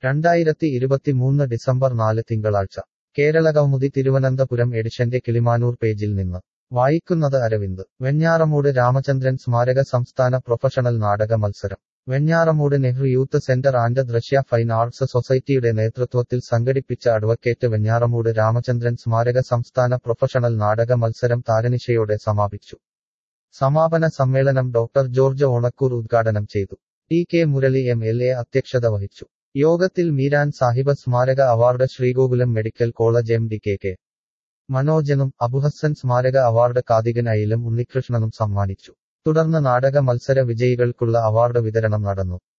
രണ്ടായിരത്തി ഇരുപത്തിമൂന്ന് ഡിസംബർ നാല് തിങ്കളാഴ്ച കേരള കൗമുദി തിരുവനന്തപുരം എഡിഷന്റെ കിളിമാനൂർ പേജിൽ നിന്ന് വായിക്കുന്നത് അരവിന്ദ് വെഞ്ഞാറമൂട് രാമചന്ദ്രൻ സ്മാരക സംസ്ഥാന പ്രൊഫഷണൽ നാടക മത്സരം Venjaramoodu Nehru youth centre and Drishya fine arts സൊസൈറ്റിയുടെ നേതൃത്വത്തിൽ സംഘടിപ്പിച്ച അഡ്വക്കേറ്റ് വെഞ്ഞാറമൂട് രാമചന്ദ്രൻ സ്മാരക സംസ്ഥാന പ്രൊഫഷണൽ നാടക മത്സരം താരനിശയോടെ സമാപിച്ചു സമാപന സമ്മേളനം ഡോക്ടർ ജോർജ് ഓണക്കൂർ ഉദ്ഘാടനം ചെയ്തു T K Murali M L A അധ്യക്ഷത വഹിച്ചു യോഗത്തിൽ മീരാൻ സാഹിബ് സ്മാരക award Sreegokulam medical college M D K K മനോജനും അബുഹസൻ സ്മാരക അവാർഡ് കാതികൻ അയിലും ഉണ്ണികൃഷ്ണനും സമ്മാനിച്ചു തുടർന്ന് നാടക മത്സര വിജയികൾക്കുള്ള അവാർഡ് വിതരണം നടന്നു